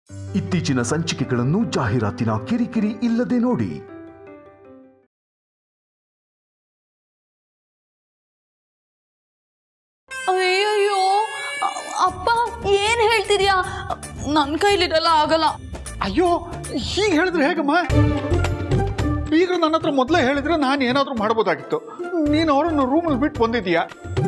ಇತ್ತೀಚಿನ ಸಂಚಿಕೆಗಳನ್ನು ಜಾಹೀರಾತಿನ ಕಿರಿಕಿರಿ ಇಲ್ಲದೆ ನೋಡಿ ಅಯ್ಯಯ್ಯೋ ಅ- ಅಪ್ಪ ಏನ್ ಹೇಳ್ತಿದ್ಯಾ ನನ್ನ ಕೈಲಿರಲ್ಲ ಆಗಲ್ಲ ಅಯ್ಯೋ ಹೀಗೆ ಹೇಳಿದ್ರೆ ಹೇಗಮ್ಮ ಈಗ ನನ್ನ ಹತ್ರ ಮೊದಲೇ ಹೇಳಿದ್ರೆ ನಾನು ಏನಾದರೂ ಮಾಡ್ಬೋದಾಗಿತ್ತು ನೀನು ಅವರನ್ನು ರೂಮಲ್ಲಿ ಬಿಟ್ಟು ಬಂದಿದ್ದೀಯಾ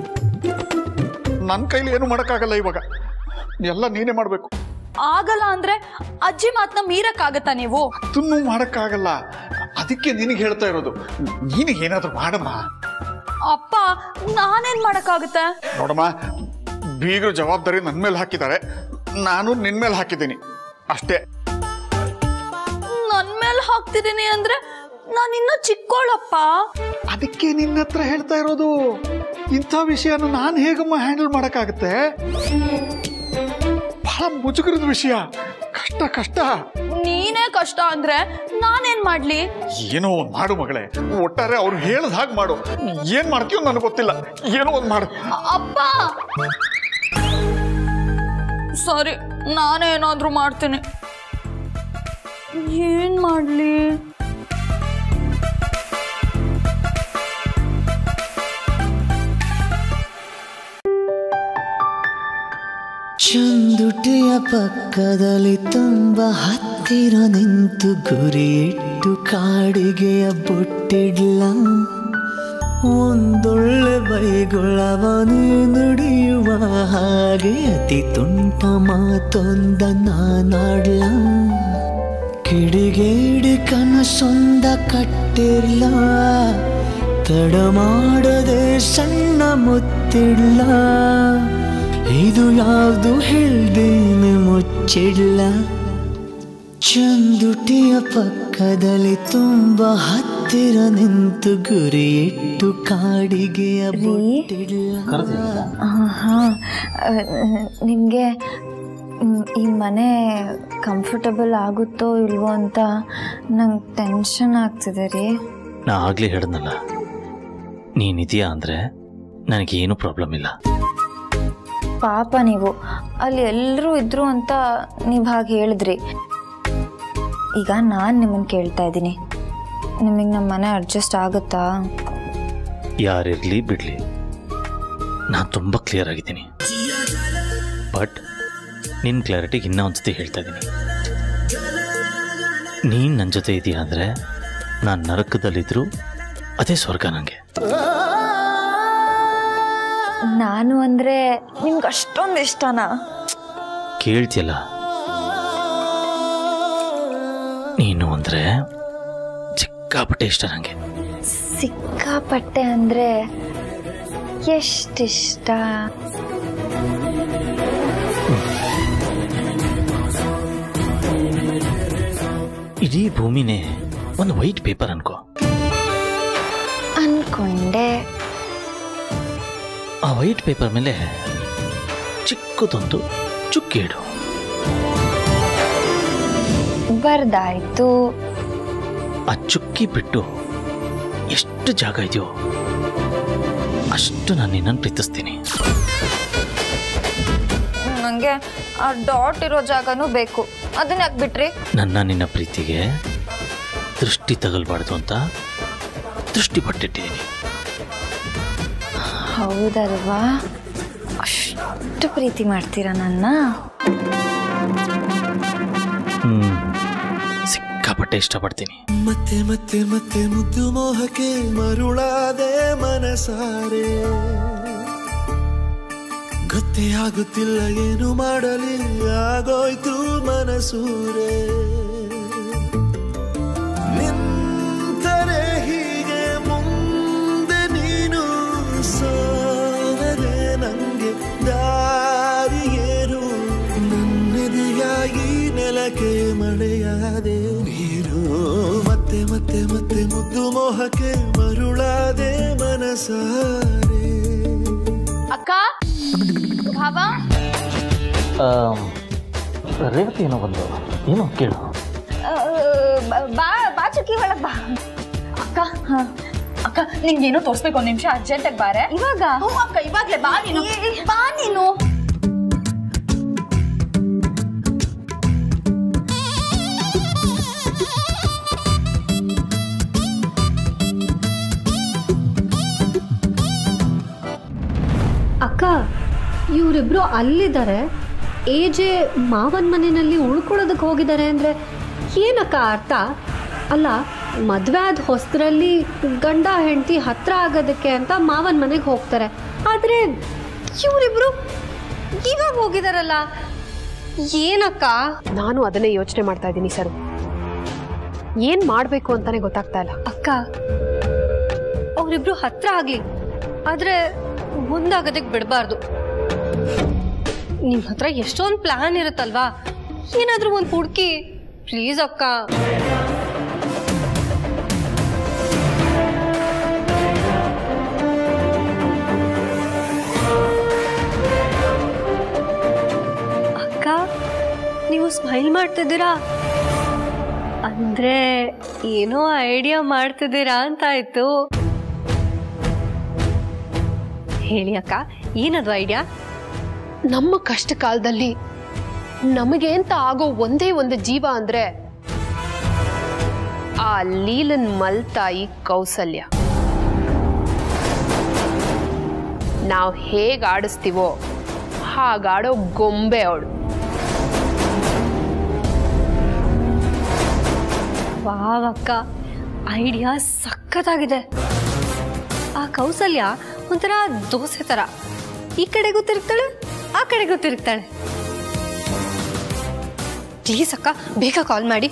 ನನ್ನ ಕೈಲಿ ಏನು ಮಾಡೋಕ್ಕಾಗಲ್ಲ ಇವಾಗ ಎಲ್ಲ ನೀನೇ ಮಾಡಬೇಕು ಆಗಲ್ಲ ಅಂದ್ರೆ ಅಜ್ಜಿ ಮಾತನ್ನ ಮೀರಕ್ಕಾಗತ್ತಾ ನೀವು ಅದನ್ನು ಮಾಡೋಕ್ಕಾಗಲ್ಲ ಅದಕ್ಕೆ ನಿನಗೆ ಹೇಳ್ತಾ ಇರೋದು ನೀನು ಏನಾದರೂ ಮಾಡಮ್ಮ ಅಪ್ಪ ನಾನೇನ್ ಮಾಡಕ್ಕಾಗತ್ತೆ ನೋಡಮ್ಮ ಬೀಗರು ಜವಾಬ್ದಾರಿ ನನ್ನ ಮೇಲೆ ಹಾಕಿದ್ದಾರೆ ನಾನು ನಿನ್ನ ಮೇಲೆ ಹಾಕಿದ್ದೀನಿ ಅಷ್ಟೇ ನನ್ ಮೇಲೆ ಹಾಕ್ತಿದೀನಿ ಅಂದ್ರೆ ನಾನು ಇನ್ನೂ ಚಿಕ್ಕೋಳಪ್ಪ ಅದಕ್ಕೆ ನಿನ್ನ ಹತ್ರ ಹೇಳ್ತಾ ಇರೋದು ಇಂಥ ವಿಷಯನ ನಾನು ಹೇಗಮ್ಮ ಹ್ಯಾಂಡಲ್ ಮಾಡೋಕ್ಕಾಗತ್ತೆ ಬಹಳ ಮುಜುಗರದ ವಿಷಯ ಕಷ್ಟ ಕಷ್ಟ ನೀನೇ ಕಷ್ಟ ಅಂದ್ರೆ ನಾನೇನ್ ಮಾಡ್ಲಿ ಏನೋ ಒಂದು ಮಾಡು ಮಗಳೇ ಒಟ್ಟಾರೆ ಅವ್ರು ಹೇಳ್ದ ಹಾಗೆ ಮಾಡು ಏನ್ ಮಾಡ್ತೀಯೋ ನನಗೆ ಗೊತ್ತಿಲ್ಲ ಏನೋ ಒಂದು ಮಾಡು ಅ- ಅಪ್ಪ ಸರಿ ನಾನೇ ಏನಾದ್ರೂ ಮಾಡ್ತೀನಿ ಏನ್ ಮಾಡ್ಲಿ ಚಂದುಟಿಯ ಪಕ್ಕದಲ್ಲಿ ತುಂಬ ಹತ್ತಿರ ನಿಂತು ಗುರಿಯಿಟ್ಟು ಕಾಡಿಗೆಯ ಬೊಟ್ಟಿಡ್ಲ ಒಂದೊಳ್ಳೆ ಬೈಗುಳವನು ನುಡಿಯುವ ಹಾಗೆ ಅತಿ ತುಂಟ ಮಾತೊಂದ ನಾನಾಡ್ಲ ಕಿಡಿಗೇಡಿ ಕನಸೊಂದ ಕಟ್ಟಿರ್ಲ ತಡ ಮಾಡದೆ ಸಣ್ಣ ಮುತ್ತಿಡ್ಲ ಇದು ಯಾವುದು ಹೇಳ್ದೇನೆ ಮುಚ್ಚಿಡ್ಲ ಚಂದುಟಿಯ ಪಕ್ಕದಲ್ಲಿ ತುಂಬ ಹತ್ತಿರ ನಿಂತು ಗುರಿಯಿಟ್ಟು ಕಾಡಿಗೆಯ ಬೊಟ್ಟಿಡ್ಲ ಹಾಂ ನಿಮಗೆ ಈ ಮನೆ ಕಂಫರ್ಟಬಲ್ ಆಗುತ್ತೋ ಇಲ್ವೋ ಅಂತ ನಂಗೆ ಟೆನ್ಷನ್ ಆಗ್ತಿದೆ ರೀ ನಾ ಆಗ್ಲೇ ಹೇಳಿದ್ನಲ್ಲ ನೀನಿದೆಯಾ ಅಂದರೆ ನನಗೇನು ಪ್ರಾಬ್ಲಮ್ ಇಲ್ಲ ಪಾಪ ನೀವು ಅಲ್ಲಿ ಎಲ್ಲರೂ ಇದ್ರು ಅಂತ ನೀವು ಹಾಗೆ ಹೇಳಿದ್ರಿ ಈಗ ನಾನು ನಿಮ್ಮನ್ನು ಕೇಳ್ತಾ ಇದ್ದೀನಿ ನಿಮಗೆ ನಮ್ಮ ಮನೆ ಅಡ್ಜಸ್ಟ್ ಆಗುತ್ತಾ ಯಾರಿರಲಿ ಬಿಡಲಿ ನಾನು ತುಂಬ ಕ್ಲಿಯರ್ ಆಗಿದ್ದೀನಿ ಬಟ್ ನಿನ್ನ ಕ್ಲಾರಿಟಿಗೆ ಇನ್ನೂ ಒಂದ್ಸತಿ ಹೇಳ್ತಾ ಇದ್ದೀನಿ ನೀನು ನನ್ನ ಜೊತೆ ಇದೆಯಾ ಅಂದರೆ ನಾನು ನರಕದಲ್ಲಿದ್ದರೂ ಅದೇ ಸ್ವರ್ಗ ನನಗೆ ನಾನು ಅಂದರೆ ನಿಮ್ಗೆ ಅಷ್ಟೊಂದು ಇಷ್ಟನಾ ಕೇಳ್ತಿಯಲ್ಲ ನೀನು ಅಂದರೆ ಸಿಕ್ಕಾಪಟ್ಟೆ ಇಷ್ಟ ನನಗೆ ಸಿಕ್ಕಾಪಟ್ಟೆ ಅಂದರೆ ಎಷ್ಟಿಷ್ಟ ಇಡೀ ಭೂಮಿನೇ ಒಂದು ವೈಟ್ ಪೇಪರ್ ಅನ್ಕೋ ಅನ್ಕೊಂಡೆ ಆ ವೈಟ್ ಪೇಪರ್ ಮೇಲೆ ಚಿಕ್ಕದೊಂದು ಚುಕ್ಕಿ ಇಡು ಬರ್ದಾಯ್ತು ಆ ಚುಕ್ಕಿ ಬಿಟ್ಟು ಎಷ್ಟು ಜಾಗ ಇದೆಯೋ ಅಷ್ಟು ನಾನು ನಿನ್ನನ್ನು ಪ್ರೀತಿಸ್ತೀನಿ ನನಗೆ ಆ ಡಾಟ್ ಇರೋ ಜಾಗನೂ ಬೇಕು ಅದನ್ನ ಯಾಕೆ ಬಿಟ್ರಿ ನನ್ನ ನಿನ್ನ ಪ್ರೀತಿಗೆ ದೃಷ್ಟಿ ತಗಲ್ಬಾರ್ದು ಅಂತ ದೃಷ್ಟಿ ಪಟ್ಟಿಟ್ಟಿದ್ದೀನಿ ಹೌದಲ್ವಾ ಅಷ್ಟು ಪ್ರೀತಿ ಮಾಡ್ತೀರಾ ನನ್ನ ಹ್ಮ್ ಸಿಕ್ಕಾಪಟ್ಟೆ ಇಷ್ಟಪಡ್ತೀನಿ ಮತ್ತೆ ಮತ್ತೆ ಮತ್ತೆ ಮುದ್ದು ಮೋಹಕ್ಕೆ ಮರುಳಾದೆ ಮನಸಾರೆ ಗೊತ್ತೇ ಆಗುತ್ತಿಲ್ಲ ಏನು ಮಾಡಲಿ ಆಗೋಯ್ತು ಮನಸೂರೆ ನಿಂತರೆ ಹೀಗೆ ಮುಂದೆ ನೀನು ಸಾಗದೆ ನಂಗೆ ದಾರಿಯೇನು ನನ್ನೆದೆಯಾಗಿ ನೆಲಕ್ಕೆ ಮಳೆಯಾದೆ ನೀರು ಮತ್ತೆ ಮತ್ತೆ ಮತ್ತೆ ಮುದ್ದು ಮೋಹಕ್ಕೆ ಮರುಳಾದೆ ಮನಸಾರೆ ಅಕ್ಕ ಭಾವ ರೇವತಿ ಏನೋ ಬಂದು ಏನೋ ಕೇಳು ಬಾ ಬಾ ಚುಕ್ಕಿ ಒಳಗ್ ಬಾ ಅಕ್ಕ ಅಕ್ಕ ನಿಂಗೇನೋ ತೋರಿಸ್ಬೇಕು ಒಂದ್ ನಿಮಿಷ ಅರ್ಜೆಂಟಾಗಿ ಬಾರೆ ಇವಾಗ ಹ್ಞೂ ಅಕ್ಕ ಇವಾಗ್ಲೇ ಬಾ ನೀನು ಬಾ ನೀನು ಇವರಿಬ್ರು ಅಲ್ಲಿದ್ದಾರೆ ಏಜೆ ಮಾವನ ಮನೆಯಲ್ಲಿ ಉಳ್ಕೊಳ್ಳೋದಕ್ಕೆ ಹೋಗಿದ್ದಾರೆ ಅಂದರೆ ಏನಕ್ಕ ಅರ್ಥ ಅಲ್ಲ ಮದುವೆ ಆದ ಹೊಸದ್ರಲ್ಲಿ ಗಂಡ ಹೆಂಡತಿ ಹತ್ರ ಆಗೋದಕ್ಕೆ ಅಂತ ಮಾವನ ಮನೆಗೆ ಹೋಗ್ತಾರೆ ಆದರೆ ಇವರಿಬ್ರು ಇವಾಗ ಹೋಗಿದಾರಲ್ಲ ಏನಕ್ಕ ನಾನು ಅದನ್ನೇ ಯೋಚನೆ ಮಾಡ್ತಾ ಇದ್ದೀನಿ ಸರ್ ಏನ್ ಮಾಡ್ಬೇಕು ಅಂತಾನೆ ಗೊತ್ತಾಗ್ತಾ ಇಲ್ಲ ಅಕ್ಕ ಅವರಿಬ್ರು ಹತ್ರ ಆಗ್ಲಿ ಆದ್ರೆ ಮುಂದಾಗೋದಕ್ಕೆ ಬಿಡಬಾರ್ದು ನಿಮ್ ಹತ್ರ ಎಷ್ಟೊಂದು ಪ್ಲಾನ್ ಇರುತ್ತಲ್ವಾ ಏನಾದ್ರೂ ಒಂದು ಹುಡುಕಿ ಪ್ಲೀಸ್ ಅಕ್ಕ ಅಕ್ಕ ನೀವು ಸ್ಮೈಲ್ ಮಾಡ್ತಿದ್ದೀರಾ ಅಂದ್ರೆ ಏನೋ ಐಡಿಯಾ ಮಾಡ್ತಿದ್ದೀರಾ ಅಂತ ಆಯ್ತು ಹೇಳಿ ಅಕ್ಕ ಏನದು ಐಡಿಯಾ ನಮ್ಮ ಕಷ್ಟ ಕಾಲದಲ್ಲಿ ನಮಗೆ ಅಂತ ಆಗೋ ಒಂದೇ ಒಂದು ಜೀವ ಅಂದ್ರೆ ಆ ಲೀಲನ್ ಮಲ್ತಾಯಿ ಕೌಸಲ್ಯ ನಾವು ಹೇಗೆ ಆಡಿಸ್ತೀವೋ ಹಾಗಾಡೋ ಗೊಂಬೆ ಅವಳು ವಾವ್ ಅಕ್ಕ ಐಡಿಯಾ ಸಖತ್ತಾಗಿದೆ ಆ ಕೌಸಲ್ಯ ಒಂಥರ ದೋಸೆ ತರ ಈ ಕಡೆಗೂ ತಿರುಗ್ತಾಳೆ ಆ ಕಡೆಗೂ ತಿರುಗ್ತಾಳೆ ಪ್ಲೀಸ್ ಅಕ್ಕ ಬೇಗ ಕಾಲ್ ಮಾಡಿ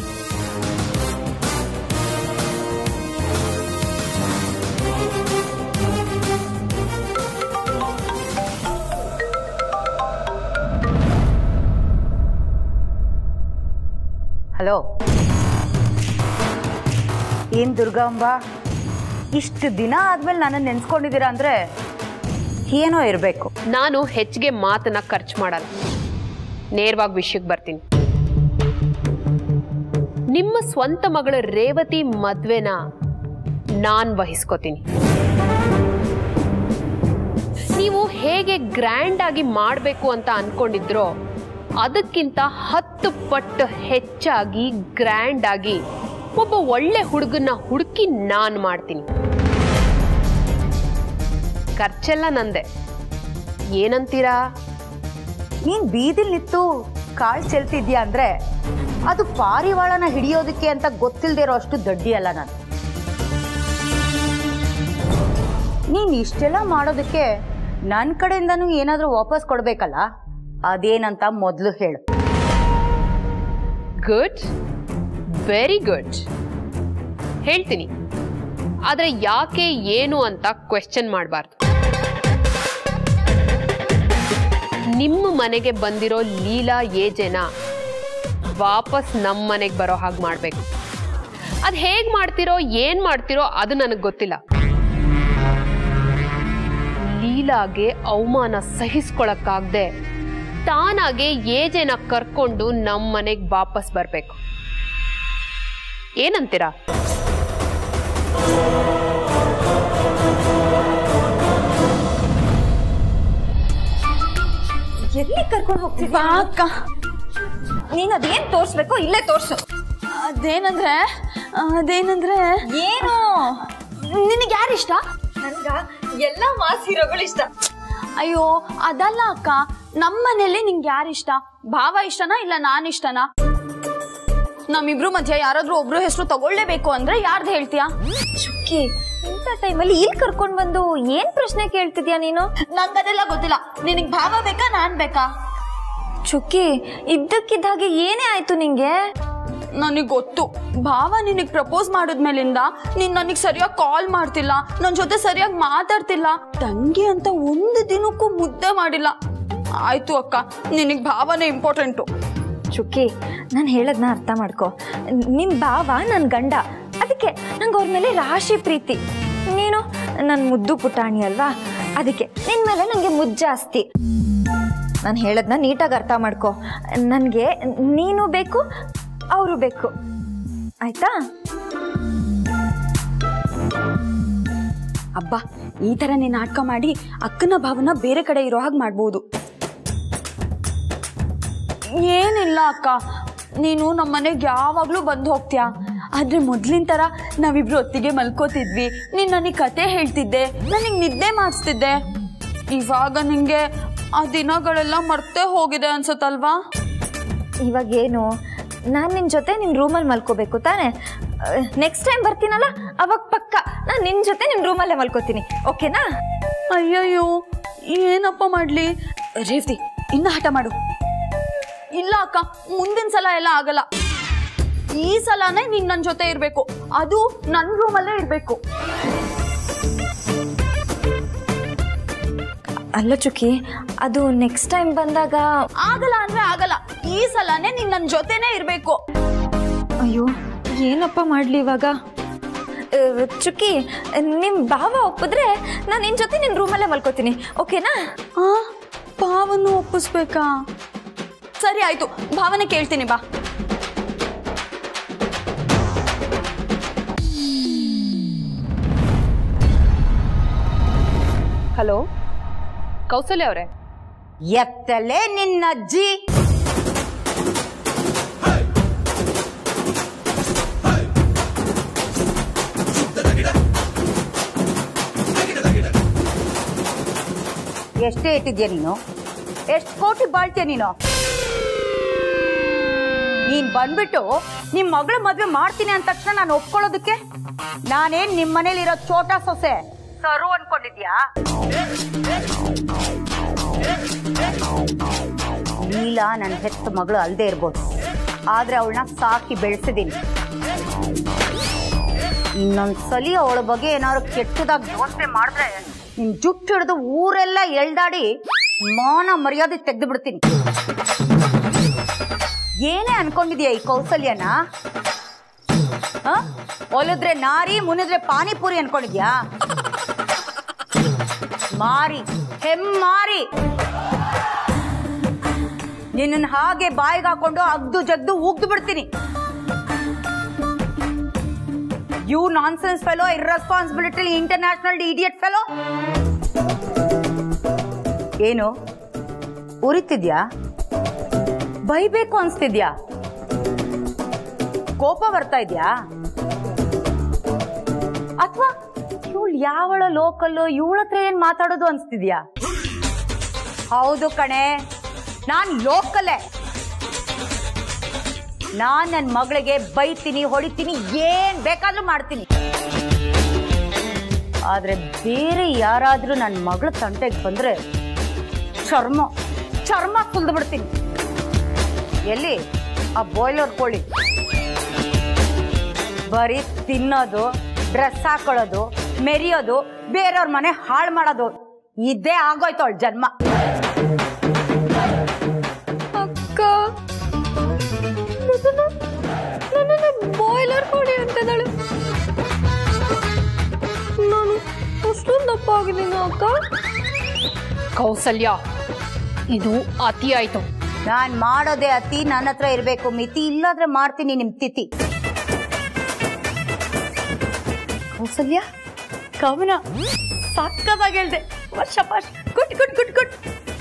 ಹಲೋ ಏನು ದುರ್ಗಾಂಬ ಇಷ್ಟು ದಿನ ಆದ್ಮೇಲೆ ನನ್ನನ್ನು ನೆನ್ಸ್ಕೊಂಡಿದ್ದೀರಾ ಅಂದರೆ ಏನೋ ಇರಬೇಕು ನಾನು ಹೆಚ್ಚಿಗೆ ಮಾತನ್ನ ಖರ್ಚು ಮಾಡಲ್ಲ ನೇರವಾಗಿ ವಿಷಯಕ್ಕೆ ಬರ್ತೀನಿ ನಿಮ್ಮ ಸ್ವಂತ ಮಗಳ ರೇವತಿ ಮದ್ವೆನ ನಾನ್ ವಹಿಸ್ಕೋತೀನಿ ನೀವು ಹೇಗೆ ಗ್ರ್ಯಾಂಡ್ ಆಗಿ ಮಾಡಬೇಕು ಅಂತ ಅನ್ಕೊಂಡಿದ್ರೋ ಅದಕ್ಕಿಂತ ಹತ್ತು ಪಟ್ಟು ಹೆಚ್ಚಾಗಿ ಗ್ರ್ಯಾಂಡ್ ಆಗಿ ಒಬ್ಬ ಒಳ್ಳೆ ಹುಡುಗನ್ನ ಹುಡುಕಿ ನಾನು ಮಾಡ್ತೀನಿ ಖರ್ಚೆಲ್ಲ ನಂದೆ ಏನಂತೀರಾ ನೀನು ಬೀದಿಲ್ ನಿಂತು ಕಾಳು ಚೆಲ್ತಿದ್ಯಾ ಅಂದರೆ ಅದು ಪಾರಿವಾಳನ ಹಿಡಿಯೋದಕ್ಕೆ ಅಂತ ಗೊತ್ತಿಲ್ಲದೆ ಇರೋ ಅಷ್ಟು ದಡ್ಡಿ ಅಲ್ಲ ನಾನು ನೀನು ಇಷ್ಟೆಲ್ಲ ಮಾಡೋದಕ್ಕೆ ನನ್ನ ಕಡೆಯಿಂದನೂ ಏನಾದರೂ ವಾಪಸ್ ಕೊಡಬೇಕಲ್ಲ ಅದೇನಂತ ಮೊದಲು ಹೇಳು ಗುಡ್ ವೆರಿ ಗುಡ್ ಹೇಳ್ತೀನಿ ಆದ್ರೆ ಯಾಕೆ ಏನು ಅಂತ ಕ್ವೆಶ್ಚನ್ ಮಾಡಬಾರ್ದು ನಿಮ್ಮ ಮನೆಗೆ ಬಂದಿರೋ ಲೀಲಾ ಏಜೆನ ವಾಪಸ್ ನಮ್ಮ ಮನೆಗೆ ಬರೋ ಹಾಗೆ ಮಾಡಬೇಕು ಅದು ಹೇಗೆ ಮಾಡ್ತಿರೋ ಏನು ಮಾಡ್ತಿರೋ ಅದು ನನಗೆ ಗೊತ್ತಿಲ್ಲ ಲೀಲಾಗೆ ಅವಮಾನ ಸಹಿಸ್ಕೊಳಕ್ಕಾಗ್ದೆ ತಾನಾಗೆ ಏಜೆನ ಕರ್ಕೊಂಡು ನಮ್ಮ ಮನೆಗೆ ವಾಪಸ್ ಬರಬೇಕು ಏನಂತೀರಾ ಎಲ್ಲಿ ಕರ್ಕೊಂಡು ಹೋಗ್ತಿದ್ವಾ ಅಕ್ಕ ನೀನ್ ಅದೇನ್ ತೋರ್ಸ್ಬೇಕು ಇಲ್ಲೇ ತೋರ್ಸು ಅದೇನಂದ್ರೆ ಅದೇನಂದ್ರೆ ಏನು ನಿನಗೆ ಯಾರು ಇಷ್ಟ ನನ್ಗ ಎಲ್ಲ ಮಾಸ್ ಹೀರೋಗಳು ಇಷ್ಟ ಅಯ್ಯೋ ಅದಲ್ಲ ಅಕ್ಕ ನಮ್ಮ ಮನೇಲಿ ನಿಂಗೆ ಯಾರು ಇಷ್ಟ ಭಾವ ಇಷ್ಟನಾ ಇಲ್ಲ ನಾನ್ ಇಷ್ಟನಾ ನಮ್ಮಿಬ್ರು ಮಧ್ಯ ಯಾರಾದ್ರೂ ಒಬ್ರು ಹೆಸರು ತಗೊಳ್ಳೇಬೇಕು ಅಂದ್ರೆ ಯಾರ್ದು ಹೇಳ್ತೀಯಾ ಚುಕ್ಕಿ ಇಂಥ ಟೈಮಲ್ಲಿ ಇಲ್ಲಿ ಕರ್ಕೊಂಡು ಬಂದು ಏನ್ ಪ್ರಶ್ನೆ ಕೇಳ್ತಿದ್ಯಾ ನೀನು ನಂಗದೆಲ್ಲ ಗೊತ್ತಿಲ್ಲ ನಿನಗ್ ಭಾವ ಬೇಕಾ ನಾನ್ ಬೇಕಾ ಚುಕ್ಕಿ ಇದ್ದಕ್ಕಿದ್ದ ಹಾಗೆ ಏನೇ ಆಯ್ತು ನಿಂಗೆ ನನಗೆ ಗೊತ್ತು ಭಾವ ನಿನಗೆ ಪ್ರಪೋಸ್ ಮಾಡಿದ್ಮೇಲಿಂದ ನೀನ್ ನನಗೆ ಸರಿಯಾಗಿ ಕಾಲ್ ಮಾಡ್ತಿಲ್ಲ ನನ್ನ ಜೊತೆ ಸರಿಯಾಗಿ ಮಾತಾಡ್ತಿಲ್ಲ ತಂಗಿ ಅಂತ ಒಂದು ದಿನಕ್ಕೂ ಮುದ್ದೆ ಮಾಡಿಲ್ಲ ಆಯ್ತು ಅಕ್ಕ ನಿನಗೆ ಭಾವನೆ ಇಂಪಾರ್ಟೆಂಟು ಚುಕ್ಕಿ ನಾನು ಹೇಳದ್ನ ಅರ್ಥ ಮಾಡ್ಕೊ ನಿಮ್ ಭಾವ ನನ್ನ ಗಂಡ ಅದಕ್ಕೆ ನಂಗೆ ಅವ್ರ ಮೇಲೆ ರಾಶಿ ಪ್ರೀತಿ ನೀನು ನನ್ನ ಮುದ್ದು ಪುಟಾಣಿ ಅಲ್ವಾ ಅದಕ್ಕೆ ನಿನ್ ಮೇಲೆ ನನಗೆ ಮುದ್ದು ಜಾಸ್ತಿ ನಾನು ಹೇಳದ್ನ ನೀಟಾಗಿ ಅರ್ಥ ಮಾಡ್ಕೊ ನನಗೆ ನೀನು ಬೇಕು ಅವರು ಬೇಕು ಆಯ್ತಾ ಅಬ್ಬ ಈ ಥರ ನೀನು ನಾಟಕ ಮಾಡಿ ಅಕ್ಕನ ಭಾವನ ಬೇರೆ ಕಡೆ ಇರೋ ಹಾಗೆ ಮಾಡ್ಬೋದು ಏನಿಲ್ಲ ಅಕ್ಕ ನೀನು ನಮ್ಮ ಮನೆಗೆ ಯಾವಾಗಲೂ ಬಂದು ಹೋಗ್ತೀಯಾ ಆದ್ರೆ ಮೊದ್ಲಿನ ಥರ ನಾವಿಬ್ರು ಒತ್ತಿಗೆ ಮಲ್ಕೋತಿದ್ವಿ ನೀನು ನನಗೆ ಕತೆ ಹೇಳ್ತಿದ್ದೆ ನನಗೆ ನಿದ್ದೆ ಮಾಡಿಸ್ತಿದ್ದೆ ಇವಾಗ ನಿಂಗೆ ಆ ದಿನಗಳೆಲ್ಲ ಮರ್ತೇ ಹೋಗಿದೆ ಅನ್ಸುತ್ತಲ್ವಾ ಇವಾಗ ಏನು ನಾನು ನಿನ್ನ ಜೊತೆ ನಿನ್ನ ರೂಮಲ್ಲಿ ಮಲ್ಕೋಬೇಕು ತಾನೇ ನೆಕ್ಸ್ಟ್ ಟೈಮ್ ಬರ್ತೀನಲ್ಲ ಅವಾಗ ಪಕ್ಕ ನಾನು ನಿನ್ನ ಜೊತೆ ನಿನ್ನ ರೂಮಲ್ಲೇ ಮಲ್ಕೋತೀನಿ ಓಕೆನಾ ಅಯ್ಯಯ್ಯೋ ಏನಪ್ಪ ಮಾಡ್ಲಿ ರೇವತಿ ಇನ್ನ ಹಠ ಮಾಡು ಇಲ್ಲ ಅಕ್ಕ ಮುಂದಿನ ಸಲ ಎಲ್ಲ ಆಗಲ್ಲ ಈ ಸಲನೇ ನೀನ್ ನನ್ನ ಜೊತೆ ಇರ್ಬೇಕು ಅದು ನನ್ನ ರೂಮಲ್ಲೇ ಇರ್ಬೇಕು ಅಲ್ಲ ಚುಕ್ಕಿ ಅದು ನೆಕ್ಸ್ಟ್ ಟೈಮ್ ಬಂದಾಗ ಆಗಲ್ಲ ಅಂದ್ರೆ ಆಗಲ್ಲ ಈ ಸಲನೇ ನೀನ್ ನನ್ನ ಜೊತೆನೇ ಇರ್ಬೇಕು ಅಯ್ಯೋ ಏನಪ್ಪ ಮಾಡಲಿ ಇವಾಗ ಆ, ಚುಕ್ಕಿ ನಿಮ್ಮ ಭಾವ ಒಪ್ಪಿದ್ರೆ ನಾನು ನಿನ್ನ ಜೊತೆ ನಿನ್ನ ರೂಮಲ್ಲೇ ಮಲ್ಕೋತೀನಿ ಓಕೆನಾ ಆ ಭಾವನ್ನು ಒಪ್ಪಿಸ್ಬೇಕಾ ಸರಿ ಆಯ್ತು ಭಾವನೆ ಕೇಳ್ತೀನಿ ಬಾ ಹಲೋ ಕೌಸಲ್ಯ ಅವರೇ ಎತ್ತಲೆ ನಿನ್ನ ಅಜ್ಜಿ ಎಷ್ಟೇ ಇಟ್ಟಿದ್ಯಾ ನೀನು ಎಷ್ಟು ಕೋಟಿ ಬಾಳ್ತೀಯ ನೀನು ನೀನ್ ಬಂದ್ಬಿಟ್ಟು ನಿಮ್ ಮಗಳ ಮದ್ವೆ ಮಾಡ್ತೀನಿ ಅಂದ ತಕ್ಷಣ ನಾನು ಒಪ್ಕೊಳ್ಳೋದಕ್ಕೆ ನಾನೇನ್ ನಿಮ್ ಮನೇಲಿ ಇರೋ ಚೋಟ ಸೊಸೆ ಸರು ಅನ್ಕೊಂಡಿದ್ಯಾ ನೀಲ ನನ್ನ ಹೆತ್ತ ಮಗಳು ಅಲ್ಲದೆ ಇರ್ಬೋದು ಆದ್ರೆ ಅವಳನ್ನ ಸಾಕಿ ಬೆಳೆಸಿದೀನಿ ಇನ್ನೊಂದ್ಸಲಿ ಅವಳ ಬಗ್ಗೆ ಏನಾದ್ರು ಕೆಟ್ಟದಾಗ ಯೋಚನೆ ಮಾಡಿದ್ರೆ ನಿನ್ ಜುಟ್ಟು ಹಿಡಿದು ಊರೆಲ್ಲ ಎಳ್ದಾಡಿ ಮಾನ ಮರ್ಯಾದೆ ತೆಗೆದು ಬಿಡ್ತೀನಿ ಏನೇ ಅನ್ಕೊಂಡಿದ್ಯಾ ಈ ಕೌಸಲ್ಯನ ಆ? ಒಲಿದ್ರೆ ನಾರಿ ಮುನಿದ್ರೆ ಪಾನಿಪುರಿ ಅನ್ಕೊಂಡಿದ್ಯಾ ಮಾರಿ ಹೆಮ್ಮಾರಿ ನಿನ್ನ ಹಾಗೆ ಬಾಯಿಗೆ ಹಾಕೊಂಡು ಅಗ್ದು ಜಗ್ದು ಉಗ್ದು ಬಿಡ್ತೀನಿ you nonsense fellow irresponsibility international idiot fellow ಏನು ಉರಿತಿದ್ಯಾ ಬೈಬೇಕು ಅನ್ಸ್ತಿದ್ಯಾ ಕೋಪ ಬರ್ತಾ ಇದ್ಯಾ ಅಥವಾ ಇವಳು ಯಾವಳ ಲೋಕಲ್ಲು ಇವಳ ಹತ್ರ ಏನ್ ಮಾತಾಡೋದು ಅನ್ಸ್ತಿದ್ಯಾ ಹೌದು ಕಣೆ ನಾನ್ ಲೋಕಲ್ಲೇ ನಾನ್ ನನ್ನ ಮಗಳಿಗೆ ಬೈತೀನಿ ಹೊಡಿತೀನಿ ಏನ್ ಬೇಕಾದ್ರೂ ಮಾಡ್ತೀನಿ ಆದ್ರೆ ಬೇರೆ ಯಾರಾದ್ರೂ ನನ್ನ ಮಗಳ ತಂಟೆಗೆ ಬಂದ್ರೆ ಚರ್ಮ ಚರ್ಮ ಸುಲ್ದು ಬಿಡ್ತೀನಿ ಎಲ್ಲಿ ಆ ಬಾಯ್ಲರ್ ಕೋಳಿ ಬರೀ ತಿನ್ನೋದು ಡ್ರೆಸ್ ಹಾಕೊಳ್ಳೋದು ಮೆರಿಯೋದು ಬೇರೆಯವ್ರ ಮನೆ ಹಾಳು ಮಾಡೋದು ಇದೇ ಆಗೋಯ್ತು ಅವಳ ಜನ್ಮ ಅಕ್ಕ ನನ್ನನ್ನು ಬಾಯ್ಲರ್ ಕೊಡಿ ಅಂತಿದ್ದಾಳೆ ನಾನು ಅಷ್ಟೊಂದು ದಪ್ಪ ಆಗಿದ್ದೀನಿ ಅಕ್ಕ ಕೌಸಲ್ಯ ಇದು ಅತಿ ಆಯ್ತು ನಾನ್ ಮಾಡೋದೇ ಅತಿ ನನ್ನ ಹತ್ರ ಇರ್ಬೇಕು ಮಿತಿ ಇಲ್ಲಾದ್ರೆ ಮಾಡ್ತೀನಿ ನಿಮ್ ತಿಥಿ ಕೌಸಲ್ಯ ಕವನ ಸಕ್ಕದಾಗಿ ಹೇಳ್ದೆ ಶಪಾಶ್ ಗುಡ್ ಗುಡ್ ಗುಡ್ ಗುಡ್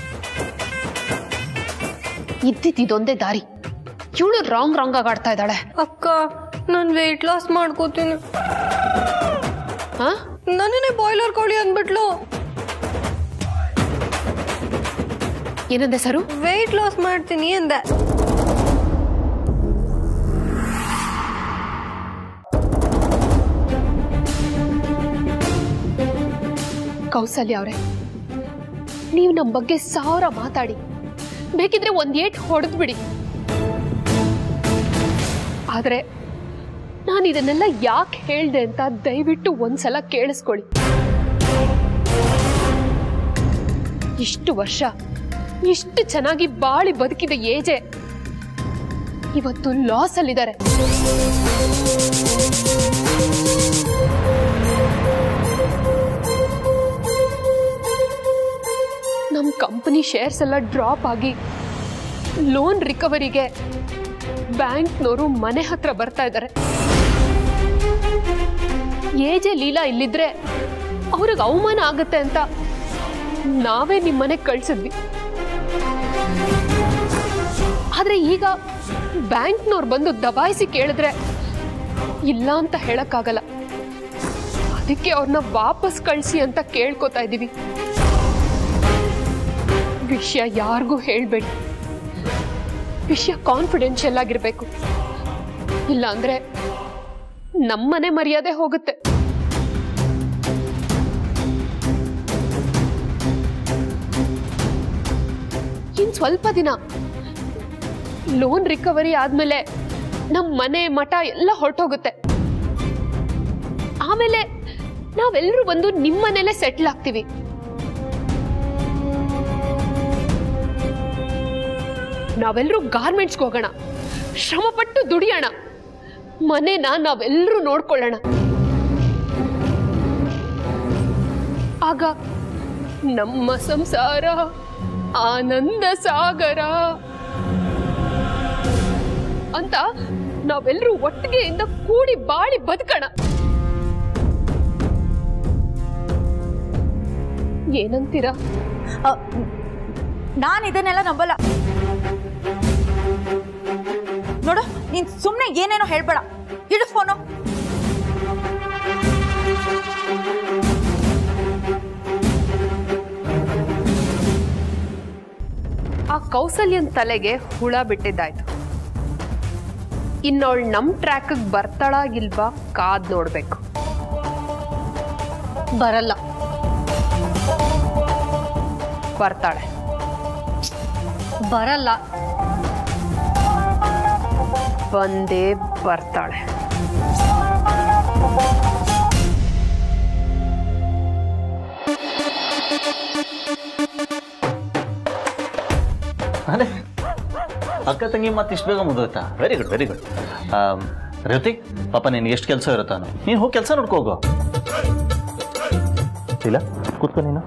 ಇದ್ದಿದ್ದು ಇದೊಂದೇ ದಾರಿ ಇವಳು ರಾಂಗ್ ರಾಂಗ್ ಆಗಿ ಆಡ್ತಾ ಇದ್ದಾಳೆ ಅಕ್ಕ ನಾನು ವೆಯ್ಟ್ ಲಾಸ್ ಮಾಡ್ಕೋತೀನಿ ಹಾ ನನ್ನೇ ಬಾಯ್ಲರ್ ಕೋಳಿ ಅಂದ್ಬಿಟ್ಲು ಏನಂದೆ ಸರು ವೆಯ್ಟ್ ಲಾಸ್ ಮಾಡ್ತೀನಿ ಅಂದೆ ಕೌಸಲ್ಯ ಅವರೇ ನೀವು ನಮ್ಮ ಬಗ್ಗೆ ಸಾವಿರ ಮಾತಾಡಿ ಬೇಕಿದ್ರೆ ಒಂದ್ ಏಟ್ ಹೊಡೆದ್ ಬಿಡಿ ಆದ್ರೆ ನಾನು ಇದನ್ನೆಲ್ಲ ಯಾಕೆ ಹೇಳ್ದೆ ಅಂತ ದಯವಿಟ್ಟು ಒಂದ್ಸಲ ಕೇಳಿಸ್ಕೊಳ್ಳಿ ಇಷ್ಟು ವರ್ಷ ಇಷ್ಟು ಚೆನ್ನಾಗಿ ಬಾಳಿ ಬದುಕಿದ ಏಜೆ ಇವತ್ತು ಲಾಸ್ ಅಲ್ಲಿದ್ದಾರೆ ನಮ್ಮ ಕಂಪನಿ ಶೇರ್ಸ್ ಎಲ್ಲ ಡ್ರಾಪ್ ಆಗಿ ಲೋನ್ ರಿಕವರಿಗೆ ಬ್ಯಾಂಕ್ನವರು ಮನೆ ಹತ್ರ ಬರ್ತಾ ಇದ್ದಾರೆ ಏಜೆ ಲೀಲಾ ಇಲ್ಲಿದ್ರೆ ಅವ್ರಿಗೆ ಅವಮಾನ ಆಗುತ್ತೆ ಅಂತ ನಾವೇ ನಿಮ್ಮ ಮನೆಗೆ ಕಳ್ಸಿದ್ವಿ ಆದ್ರೆ ಈಗ ಬ್ಯಾಂಕ್ನವ್ರು ಬಂದು ದಬಾಯಿಸಿ ಕೇಳಿದ್ರೆ ಇಲ್ಲ ಅಂತ ಹೇಳಕ್ಕಾಗಲ್ಲ ಅದಕ್ಕೆ ಅವ್ರನ್ನ ವಾಪಸ್ ಕಳಿಸಿ ಅಂತ ಕೇಳ್ಕೊತಾ ಇದ್ದೀವಿ ವಿಷಯ ಯಾರಿಗೂ ಹೇಳ್ಬೇಡಿ ವಿಷಯ ಕಾನ್ಫಿಡೆನ್ಷಿಯಲ್ ಆಗಿರ್ಬೇಕು ಇಲ್ಲ ಅಂದ್ರೆ ನಮ್ಮನೆ ಮರ್ಯಾದೆ ಹೋಗುತ್ತೆ ಇನ್ ಸ್ವಲ್ಪ ದಿನ ಲೋನ್ ರಿಕವರಿ ಆದ್ಮೇಲೆ ನಮ್ ಮನೆ ಮಠ ಎಲ್ಲ ಹೊರಟೋಗುತ್ತೆ ಆಮೇಲೆ ನಾವೆಲ್ಲರೂ ಬಂದು ನಿಮ್ಮನೇಲೆ ಸೆಟ್ಲ್ ಆಗ್ತೀವಿ ನಾವೆಲ್ಲರೂ ಗಾರ್ಮೆಂಟ್ಸ್ಗೆ ಹೋಗೋಣ ಶ್ರಮಪಟ್ಟು ದುಡಿಯೋಣ ಮನೇನ ನಾವೆಲ್ಲರೂ ನೋಡ್ಕೊಳ್ಳೋಣ ಆಗ ನಮ್ಮ ಸಂಸಾರ ಆನಂದ ಸಾಗರ ಅಂತ ನಾವೆಲ್ಲರೂ ಒಟ್ಟಿಗೆಯಿಂದ ಕೂಡಿ ಬಾಳಿ ಬದುಕೋಣ ಏನಂತೀರಾ ನಾನು ಇದನ್ನೆಲ್ಲ ನಂಬಲ್ಲ ನೋಡು ನೀನ್ ಸುಮ್ಮನೆ ಏನೇನೋ ಹೇಳ್ಬೇಡ ಇಡು ಫೋನು ಆ ಕೌಸಲ್ಯನ್ ತಲೆಗೆ ಹುಳ ಬಿಟ್ಟಿದ್ದಾಯ್ತು ಇನ್ನವಳು ನಮ್ ಟ್ರ್ಯಾಕ್ ಬರ್ತಾಳ ಇಲ್ವಾ ಕಾದ್ ನೋಡ್ಬೇಕು ಬರಲ್ಲ ಬರ್ತಾಳೆ ಬರಲ್ಲ ಬಂದೇ ಬರ್ತಾಳೆ ಅದೇ ಅಕ್ಕ ತಂಗಿ ಮತ್ತೆ ಇಷ್ಟು ಬೇಗ ಮುಗಿದೋಯ್ತಾ very good very good Revathi ಪಾಪ ನಿನ್ಗೆ ಎಷ್ಟು ಕೆಲಸ ಇರುತ್ತಾನು ನೀನು ಹೋಗಿ ಕೆಲಸ ನೋಡ್ಕೋಗೋ ಇಲ್ಲ ಕೂತ್ಕೊ ನೀನು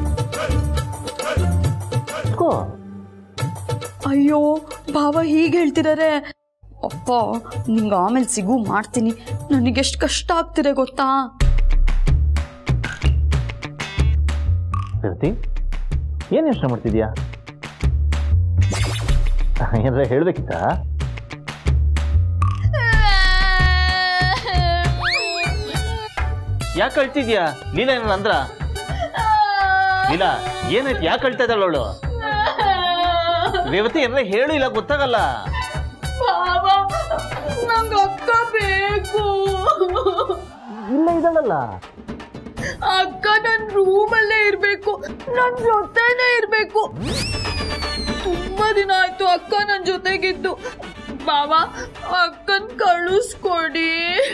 ಕೂತ್ಕೋ ಅಯ್ಯೋ ಭಾವ ಹೀಗೆ ಹೇಳ್ತಿದ್ದಾರೆ ಅಪ್ಪ ನಿಂಗೆ ಆಮೇಲೆ ಸಿಗು ಮಾಡ್ತೀನಿ ನನಗೆ ಎಷ್ಟು ಕಷ್ಟ ಆಗ್ತಿದೆ ಗೊತ್ತಾ ರೇವತಿ ಏನು ಯೋಚನೆ ಮಾಡ್ತಿದ್ಯಾ ಏನಾರ ಹೇಳ್ಬೇಕಿತ್ತಾ ಯಾಕೆ ಅಳ್ತಿದ್ಯಾ ಲೀಲಾ ಏನಾರ ಅಂದ್ರ ಲೀಲಾ ಏನಾಯ್ತು ಯಾಕೆ ಅಳ್ತಾ ಇದ್ದಾಳ ಅವಳು ರೇವತಿ ಏನಾರ ಹೇಳು ಇಲ್ಲ ಗೊತ್ತಾಗಲ್ಲ ನಂಗೆ ಅಕ್ಕ ಬೇಕು ಇಲ್ಲ ಇದ್ದಾಳಲ್ಲ ಅಕ್ಕ ನನ್ನ ರೂಮಲ್ಲೇ ಇರಬೇಕು ನನ್ನ ಜೊತೆನೇ ಇರಬೇಕು ತುಂಬಾ ದಿನ ಆಯ್ತು ಅಕ್ಕ ನನ್ನ ಜೊತೆಗಿದ್ದು ಬಾಬಾ ಅಕ್ಕನ್ ಕಳಿಸ್ಕೊಡಿ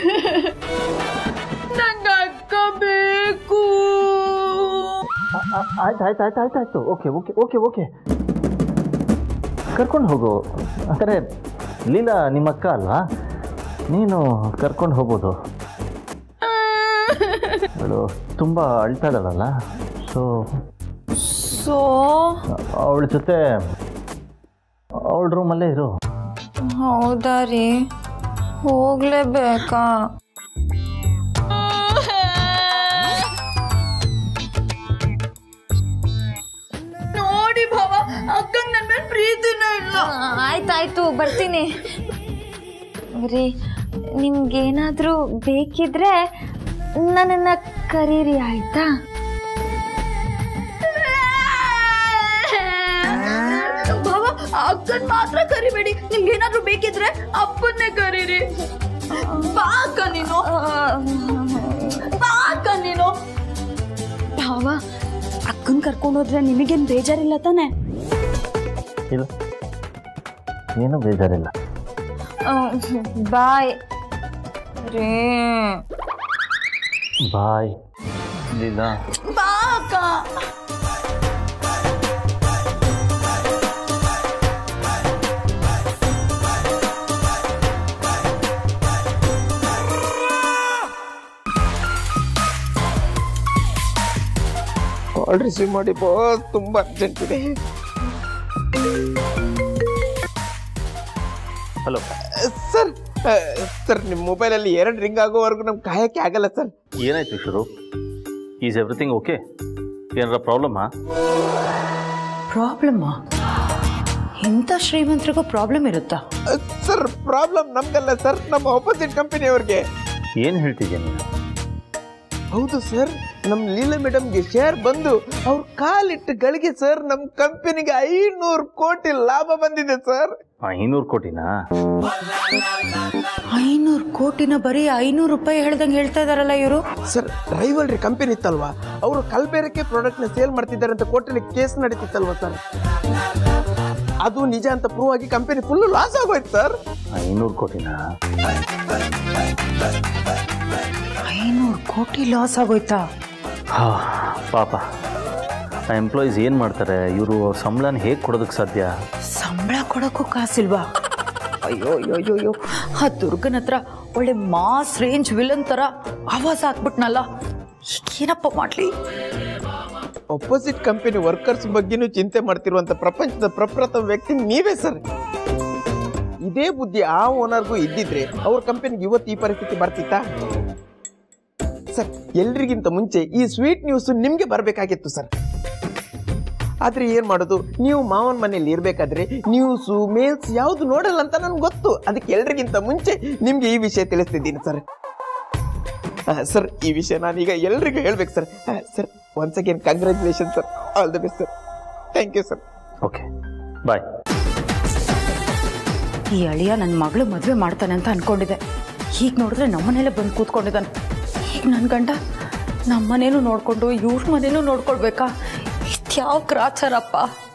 ನಂಗೆ ಅಕ್ಕ ಬೇಕು ಆಯ್ತು ಆಯ್ತು ಆಯ್ತು ಆಯ್ತು ಆಯ್ತು ಓಕೆ ಓಕೆ ಓಕೆ ಓಕೆ ಕರ್ಕೊಂಡು ಹೋಗು ಅಂದರೆ ಲೀಲಾ ನಿಮ್ಮ ಅಕ್ಕ ಅಲ್ವಾ ನೀನು ಕರ್ಕೊಂಡು ಹೋಗ್ಬೋದು ಅವಳು ತುಂಬ ಅಳ್ತಾ ಇದ್ದಾಳಲ್ಲ ಸೊ ಸೊ ಅವಳ ಜೊತೆ ಅವಳ ರೂಮಲ್ಲೇ ಇರು ಹೌದಾ ರೀ ಹೋಗ್ಲೇಬೇಕಾ ನೋಡಿ ಭಾವ ಅಕ್ಕಂಗ್ ನನ್ನ ಮೇಲೆ ಪ್ರೀತಿನೇ ಇಲ್ಲ ಆಯ್ತಾಯ್ತು ಬರ್ತೀನಿ ರೀ ನಿಮ್ಗೇನಾದರೂ ಬೇಕಿದ್ರೆ ನನ್ನನ್ನು ಕರೀರಿ ಆಯ್ತಾ ಭಾವ ಅಕ್ಕನ್ ಮಾತ್ರ ಕರಿಬೇಡಿ ನಿಮ್ಗೆ ಏನಾದ್ರೂ ಬೇಕಿದ್ರೆ ಅಪ್ಪನ್ನೇ ಕರೀರಿ ಬಾ ಅಕ್ಕ ನೀನು ಬಾ ಅಕ್ಕ ನೀನು ಭಾವ ಅಕ್ಕನ್ ಕರ್ಕೊಂಡು ಹೋದ್ರೆ ನಿಮಗೇನ್ ಬೇಜಾರಿಲ್ಲ ತಾನೆ ಇಲ್ಲ ಏನೂ ಬೇಜಾರಿಲ್ಲ ಬಾಯ್ ರೀ ಬಾಯ್ ಲೀಲಾ ಬಾ ಅಕ್ಕ ಕಾಲ್ ರಿಸೀವ್ ಮಾಡಿ ಬಾಸ್ ತುಂಬ ಅರ್ಜೆಂಟ್ ಇದೆ ಹಲೋ ಸರ್ ಸರ್ ನಿಮ್ಮ ಮೊಬೈಲಲ್ಲಿ ಎರಡು ರಿಂಗ್ ಆಗೋವರೆಗೂ ನಮ್ಗೆ ಕಾಯಕ್ಕೆ ಆಗಲ್ಲ ಸರ್ ಏನಾಯ್ತು ಶುರು ಈಸ್ ಎವ್ರಿಥಿಂಗ್ ಓಕೆ ಏನಾರ ಪ್ರಾಬ್ಲಮ್ಮಾ ಪ್ರಾಬ್ಲಮ್ಮಾ ಇಂಥ ಶ್ರೀಮಂತರಿಗೂ ಪ್ರಾಬ್ಲಮ್ ಇರುತ್ತಾ ಸರ್ ಪ್ರಾಬ್ಲಮ್ ನಮ್ಗಲ್ಲ ಸರ್ ನಮ್ಮ ಆಪೋಸಿಟ್ ಕಂಪನಿಯವ್ರಿಗೆ ಏನು ಹೇಳ್ತಿದ್ಯಾ ನೀನು ಹೌದು ಸರ್ ನಮ್ಮ ಲೀಲಾ ಮೇಡಮ್ಗೆ ಶೇರ್ ಬಂದು ಅವ್ರ ಕಾಲಿಟ್ಟು ಗಳಿಗೆ ಸರ್ ನಮ್ಮ ಕಂಪನಿಗೆ ಐನೂರು ಕೋಟಿ ಲಾಭ ಬಂದಿದೆ ಸರ್ ಐನೂರು ಕೋಟಿನಾ ಐನೂರು ಕೋಟಿನ ಬರೀ ಐನೂರು ರೂಪಾಯಿ ಹೇಳ್ದಂಗೆ ಹೇಳ್ತಾ ಇದಾರಲ್ಲ ಇವರು ಸರ್ ರೈವಲ್ರಿ ಕಂಪನಿ ಇತ್ತಲ್ವಾ ಅವರು ಕಲ್ಬೇರಕ್ಕೆ ಪ್ರಾಡಕ್ಟ್ನ ಸೇಲ್ ಮಾಡ್ತಿದ್ದಾರೆ ಅಂತ ಕೋರ್ಟಲ್ಲಿ ಕೇಸ್ ನಡೀತಿತ್ತಲ್ವಾ ಸರ್ ಅದು ನಿಜ ಅಂತ ಪ್ರೂವ್ ಆಗಿ ಕಂಪನಿ ಫುಲ್ ಲಾಸ್ ಆಗೋಯ್ತು ಸರ್ ಐನೂರು ಕೋಟಿನಾ ಐನೂರು ಕೋಟಿ ಲಾಸ್ ಆಗೋಯ್ತಾ ಹಾ ಪಾಪ ಆ ಎಂಪ್ಲಾಯೀಸ್ ಏನು ಮಾಡ್ತಾರೆ ಇವರು ಸಂಬಳನ ಹೇಗೆ ಕೊಡೋದಕ್ಕೆ ಸಾಧ್ಯ ಸಂಬಳ ಕೊಡೋಕ್ಕೂ ಕಾಸಿಲ್ವಾ ಅಯ್ಯೋ ಅಯ್ಯೋ ಅಯ್ಯೋ ಅಯ್ಯೋ ಆ ದುರ್ಗನ ಹತ್ರ ಒಳ್ಳೆ ಮಾಸ್ ರೇಂಜ್ ವಿಲನ್ ಥರ ಆವಾಜ್ ಹಾಕ್ಬಿಟ್ನಲ್ಲ ಏನಪ್ಪ ಮಾಡಲಿ ಅಪೋಸಿಟ್ ಕಂಪನಿ ವರ್ಕರ್ಸ್ ಬಗ್ಗೆನೂ ಚಿಂತೆ ಮಾಡ್ತಿರುವಂತ ಪ್ರಪಂಚದ ಪ್ರಪ್ರಥಮ ವ್ಯಕ್ತಿ ನೀವೇ ಸರ್ ಇದೇ ಬುದ್ಧಿ ಆ ಓನರ್ಗೂ ಇದ್ದಿದ್ರೆ ಅವ್ರ ಕಂಪನಿಗೆ ಇವತ್ತು ಈ ಪರಿಸ್ಥಿತಿ ಬರ್ತಿತ್ತಾ ಸರ್ ಎಲ್ರಿಗಿಂತ ಮುಂಚೆ ಈ ಸ್ವೀಟ್ ನ್ಯೂಸ್ ನಿಮ್ಗೆ ಬರಬೇಕಾಗಿತ್ತು ಸರ್ ಆದ್ರೆ ಏನ್ ಮಾಡೋದು ನೀವು ಮಾವನ ಮನೆಯಲ್ಲಿ ಇರ್ಬೇಕಾದ್ರೆ ನ್ಯೂಸು ಮೇಲ್ಸ್ ಯಾವ್ದು ನೋಡಲ್ಲ ಅಂತ ನನ್ಗೆ ಗೊತ್ತು ಅದಕ್ಕೆ ಎಲ್ರಿಗಿಂತ ಮುಂಚೆ ನಿಮ್ಗೆ ಈ ವಿಷಯ ತಿಳಿಸ್ತಿದ್ದೀನಿ ಸರ್ ಆ, ಸರ್ ಈ ವಿಷಯ ನಾನೀಗ ಎಲ್ರಿಗೂ ಹೇಳ್ಬೇಕು ಸರ್ ಆ, sir once again congratulation sir all the best sir thank you sir okay bye ಈ ಅಳಿಯ ನನ್ನ ಮಗಳು ಮದುವೆ ಮಾಡ್ತಾನೆ ಅಂತ ಅನ್ಕೊಂಡಿದ್ದೆ ಈಗ ನೋಡಿದ್ರೆ ನಮ್ಮನೇಲೆ ಬಂದು ಕೂತ್ಕೊಂಡಿದ್ದಾನೆ ಈಗ ನನ್ನ ಗಂಡ ನಮ್ಮ ಮನೇನು ನೋಡ್ಕೊಂಡು ಇವ್ರ ಮನೇನು ನೋಡ್ಕೊಳ್ಬೇಕಾ ಇದ್ಯಾವ ಗ್ರಾಚಾರಪ್ಪ